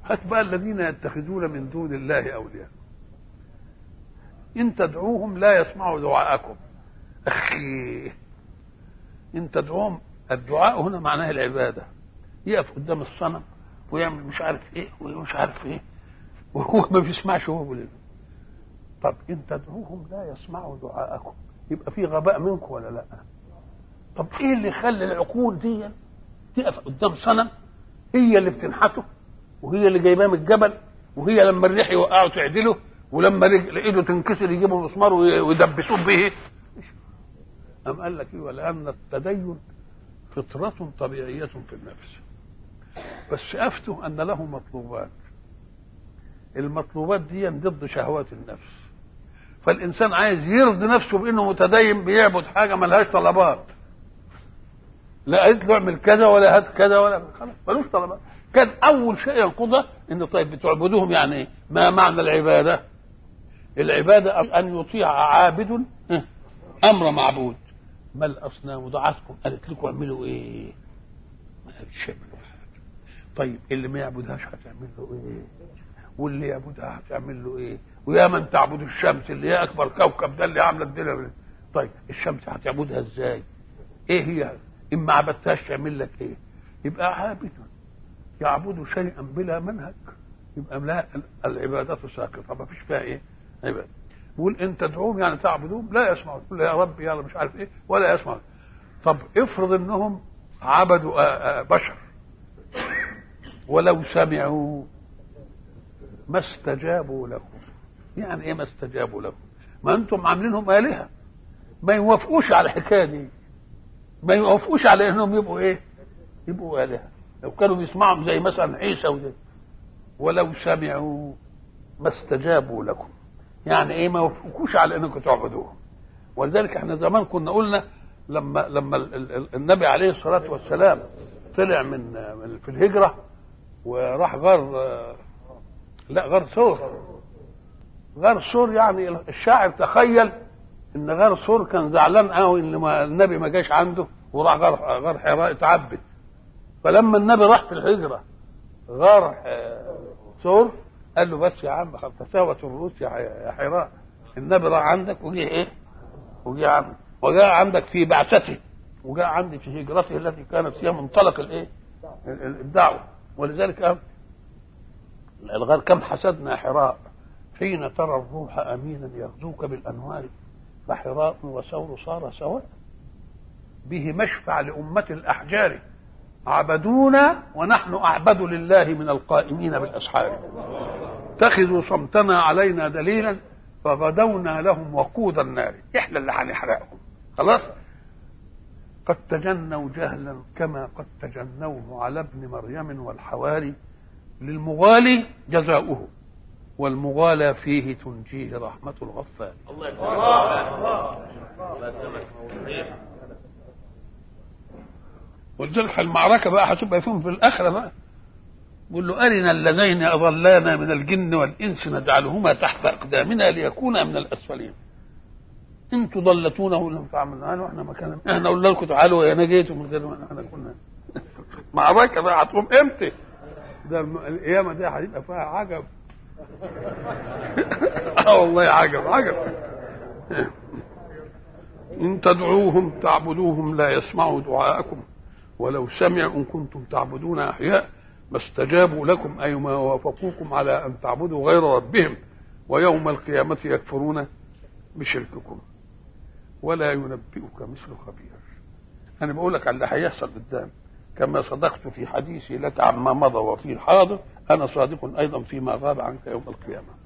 هات بقى الذين يتخذون من دون الله اولياء ان تدعوهم لا يسمعوا دعاءكم اخي ان تدعوهم الدعاء هنا معناه العباده يقف قدام الصنم ويعمل مش عارف ايه ومش عارف ايه وهو ما بيسمعش هو بيقول طب ان تدعوهم لا يسمعوا دعاءكم يبقى في غباء منكم ولا لا طب ايه اللي يخلي العقول دي تقف قدام صنم هي اللي بتنحته وهي اللي جايباه من الجبل وهي لما الريح يوقعه تعدله ولما رجل ايده تنكسر يجيبوا مسمار ويدبسوه به أم قال لك ايه ولأن التدين فطرة طبيعية في النفس بس أفتوا أن له مطلوبات المطلوبات دي ضد شهوات النفس فالإنسان عايز يرضي نفسه بأنه متدين بيعبد حاجة ملهاش طلبات لا قلت له اعمل كذا ولا هات كذا ولا خلاص ملوش طلبات كان أول شيء ينقضه إن طيب بتعبدوهم يعني إيه؟ ما معنى العبادة؟ العبادة أن يطيع عابد أمر معبود ما الأصنام دعاتكم قالت لكم اعملوا إيه؟ ما قالتش اعملوا حاجة طيب اللي ما يعبدهاش هتعمل له إيه؟ واللي يعبدها هتعمل له إيه؟ ويا من تعبد الشمس اللي هي أكبر كوكب ده اللي عاملة الدنيا طيب الشمس هتعبدها إزاي؟ إيه هي؟ إن ما عبدتهاش تعمل لك إيه؟ يبقى عابد يعبد شيئا بلا منهج يبقى لا العبادات ساقطة ما فيش فيها إيه؟ عبادة يقول ان تدعوهم يعني تعبدوهم لا يسمعون تقول يا رب يلا مش عارف ايه ولا يسمعون طب افرض انهم عبدوا آآ آآ بشر ولو سمعوا ما استجابوا لكم يعني ايه ما استجابوا لكم ما انتم عاملينهم الهه ما يوافقوش على الحكايه دي ما يوافقوش على انهم يبقوا ايه يبقوا الهه لو كانوا بيسمعهم زي مثلا عيسى وزي ولو سمعوا ما استجابوا لكم يعني ايه ما وفقوش على انكم تعبدوهم ولذلك احنا زمان كنا قلنا لما لما النبي عليه الصلاه والسلام طلع من في الهجره وراح غار لا غار سور غار سور يعني الشاعر تخيل ان غار سور كان زعلان قوي ان ما النبي ما جاش عنده وراح غار غار حراء اتعبد فلما النبي راح في الهجره غار سور قال له بس يا عم تساوت الرؤوس يا حراء النبي راح عندك وجه ايه؟ وجه عندك وجاء عندك في بعثته وجاء عندي في هجرته التي كانت فيها منطلق الايه؟ الدعوه ولذلك قال الغار كم حسدنا حراء حين ترى الروح امينا يغزوك بالانوار فحراء وثور صار سواء به مشفع لأمة الأحجار عبدونا ونحن أعبد لله من القائمين بالأسحار اتخذوا صمتنا علينا دليلا فغدونا لهم وقود النار احنا اللي هنحرقهم خلاص قد تجنوا جهلا كما قد تجنوه على ابن مريم والحواري للمغالي جزاؤه والمغالى فيه تنجيه رحمة الغفار الله يكرمك ولذلك المعركة بقى هتبقى فيهم في الآخرة بقى بيقول له أرنا اللذين أضلانا من الجن والإنس نجعلهما تحت أقدامنا ليكونا من الأسفلين انتوا ضلتونا ولم تعملوا واحنا ما كان احنا قلنا لكم تعالوا يا نجيتوا من غير ما احنا كنا معركه بقى هتقوم امتى؟ ده الم- القيامه دي هتبقى فيها عجب اه والله عجب عجب ان تدعوهم تعبدوهم لا يسمعوا دعاءكم ولو سمعوا ان كنتم تعبدون احياء ما استجابوا لكم اي ما وافقوكم على ان تعبدوا غير ربهم ويوم القيامه يكفرون بشرككم ولا ينبئك مثل خبير انا بقول لك على اللي هيحصل قدام كما صدقت في حديثي لك عما مضى وفي الحاضر انا صادق ايضا فيما غاب عنك يوم القيامه